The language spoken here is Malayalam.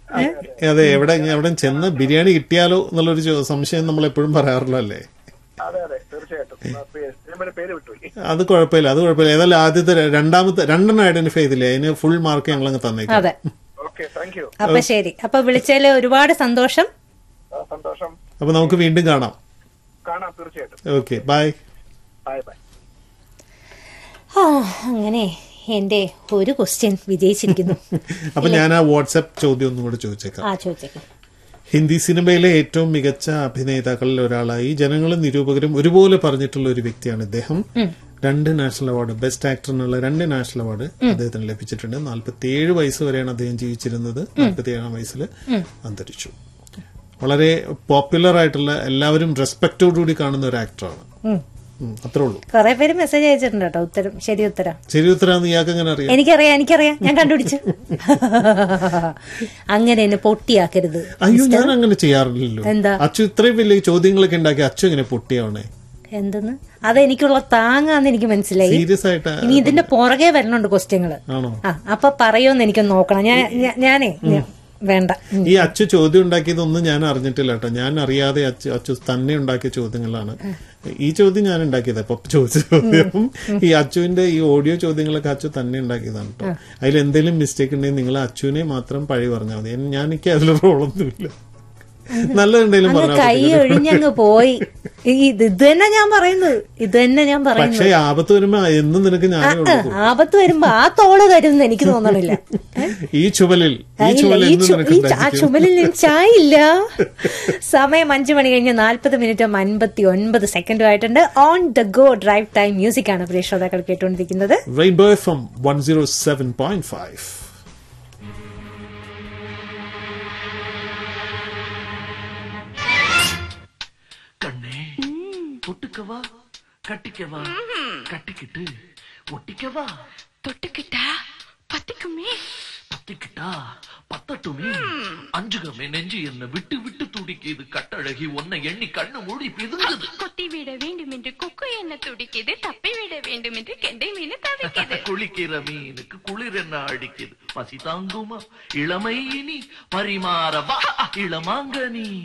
അതെ എവിടെ എവിടെ ചെന്ന് ബിരിയാണി കിട്ടിയാലോ എന്നുള്ളൊരു ചോ- സംശയം നമ്മൾ എപ്പോഴും പറയാറുള്ള അല്ലേ അതെ അതെ തീർച്ചയായിട്ടും ആ, പേ- സിനിമയുടെ പേര് വിട്ടുപോയി അത് കുഴപ്പമില്ല അത് കുഴപ്പമില്ല ഏതായാലും ആദ്യത്തെ ര- രണ്ടാമത്തെ രണ്ടെണ്ണം ഐഡന്റിഫൈ ചെയ്തില്ലേ അതിന് ഫുൾ മാർക്ക് ഞങ്ങൾ അങ്ങ് തന്നേക്കാം അതെ ഓക്കെ താങ്ക് യു അപ്പൊ ശരി അപ്പൊ വിളിച്ചതില് ഒരുപാട് സന്തോഷം സന്തോഷം അപ്പൊ നമുക്ക് വീണ്ടും കാണാം കാണാം തീർച്ചയായിട്ടും ഓക്കെ ബൈ ബൈ ബൈ ആ അങ്ങനെ എന്റെ ഒരു ക്വസ്റ്റ്യൻ വിജയിച്ചിരിക്കുന്നു അപ്പൊ ഞാൻ ആ വാട്സപ്പ് ചോദ്യം ഒന്നും കൂടെ ചോദിച്ചേക്കാം ആ ചോദിച്ചേക്കാം ഹിന്ദി സിനിമയിലെ ഏറ്റവും മികച്ച അഭിനേതാക്കളിൽ ഒരാളായി ജനങ്ങളും നിരൂപകരും ഒരുപോലെ പറഞ്ഞിട്ടുള്ള ഒരു വ്യക്തിയാണ് ഇദ്ദേഹം രണ്ട് നാഷണൽ അവാർഡ് ബെസ്റ്റ് ആക്ടറിനുള്ള രണ്ട് നാഷണൽ അവാർഡ് അദ്ദേഹത്തിന് ലഭിച്ചിട്ടുണ്ട് നാൽപ്പത്തിയേഴ് വയസ്സ് വരെയാണ് അദ്ദേഹം ജീവിച്ചിരുന്നത് നാൽപ്പത്തിയേഴാം വയസ്സിൽ അന്തരിച്ചു വളരെ പോപ്പുലർ ആയിട്ടുള്ള എല്ലാവരും റെസ്പെക്റ്റോടുകൂടി കാണുന്ന ഒരു ആക്ടറാണ് ഉം. ഉം, അത്രേ ഉള്ളൂ കുറെ പേര് മെസ്സേജ് അയച്ചിട്ടുണ്ട് കേട്ടോ ഉത്തരം ശരി ഉത്തരം ശരി ഉത്തരാന്ന് ഇയാൾക്ക് എങ്ങനെ അറിയാം എനിക്കറിയാം എനിക്കറിയാം ഞാൻ കണ്ടുപിടിച്ചു അങ്ങനെ എന്നെ പൊട്ടിയാക്കരുത് അയ്യോ ഞാൻ അങ്ങനെ ചെയ്യാറില്ലല്ലോ എന്താ? അച്ചു ഇത്രയും വലിയ ചോദ്യങ്ങളൊക്കെ ഉണ്ടാക്കി അച്ചു എങ്ങനെ പൊട്ടിയാവണേ എന്തെന്ന് അത് എനിക്കുള്ള താങ്ങാന്ന് എനിക്ക് മനസ്സിലായി സീരിയസ് ആയിട്ട് ഇനി ഇതിന്റെ പുറകെ വരണുണ്ട് ക്വസ്റ്റ്യങ്ങള് ആണോ ആ അപ്പൊ പറയുമെന്ന് എനിക്ക് നോക്കണം ഞാൻ ഞാ- ഞാനേ ഞാൻ- വേണ്ട ഉം. ഈ അച്ചു ചോദ്യം ഉണ്ടാക്കിയതൊന്നും ഞാൻ അറിഞ്ഞിട്ടില്ല കേട്ടോ ഞാൻ അറിയാതെ അച്ചു അച്ചു തന്നെ ഉണ്ടാക്കിയ ചോദ്യങ്ങളാണ് ഈ ചോദ്യം ഞാൻ ഉണ്ടാക്കിയത് ഇപ്പൊ ചോദിച്ച ചോദ്യം ഈ അച്ചുവിന്റെ ഈ ഓഡിയോ ചോദ്യങ്ങളൊക്കെ അച്ചു തന്നെ ഉണ്ടാക്കിയതാണ് കേട്ടോ അതിൽ എന്തെങ്കിലും മിസ്റ്റേക്ക് ഉണ്ടെങ്കിൽ നിങ്ങൾ അച്ചുവിനെ മാത്രം പഴി പറഞ്ഞാൽ മതി ഞാൻ എനിക്ക് അതിൽ റോളൊന്നുമില്ല നല്ലതുണ്ടെങ്കിലും അങ്ങ് പറഞ്ഞാൽ കൈ മതി. ഒഴിഞ്ഞങ്ങ് പോയി ഈ ഇത് ഇത് തന്നെ ഞാൻ പറയുന്നത് ഇത് തന്നെ ഞാൻ പറയുന്നത് പക്ഷേ ആപത്ത് വരുമ്പോ എന്നും നിനക്ക് ഞാനേ ഉള്ളൂ ആപത്ത് വരുമ്പോ ആ തോള് തരുമെന്ന് എനിക്ക് തോന്നണില്ല ഈ ചുവലിൽ ഈ ഇല്ല, ചുവൽ ഈ എന്നും ചു- നിനക്ക് ഈ ച- ആ ഉണ്ടായിരിക്കും. ചുമലിൽ ഞാൻ ചായില്ല സമയം അഞ്ചു മണി കഴിഞ്ഞ് നാൽപ്പത് മിനിറ്റും അൻപത്തി ഒൻപത് സെക്കൻഡും ആയിട്ടുണ്ട് on the go drive time music ആണ് പ്രിയ ശ്രോതാക്കൾ കേട്ടുകൊണ്ടിരിക്കുന്നത് Rainbow FM 107.5. கண்ணே தொட்டுக்கவா கட்டிக்கவா கட்டிக்கிட்டு ஒட்டிக்கவா தொட்டுக்கிட்டா பத்திக்குமே பத்திக்கிட்டா பத்தட்டுமே அஞ்சுகமே நெஞ்சு என்ன விட்டு விட்டு துடிக்குது கட்டழகி உன்னை எண்ணி கண்ணு மூடி பிதுங்குது கொத்தி விட வேண்டும் என்று கொக்கு என்ன துடிக்குது தப்பி விட வேண்டும் என்று கெண்டை மீன் தவிக்குது குளிக்கிற மீனுக்கு குளிர் என்ன அடிக்குது பசி தாங்குமா இளமை இனி பரிமாறவா இளமாங்கனி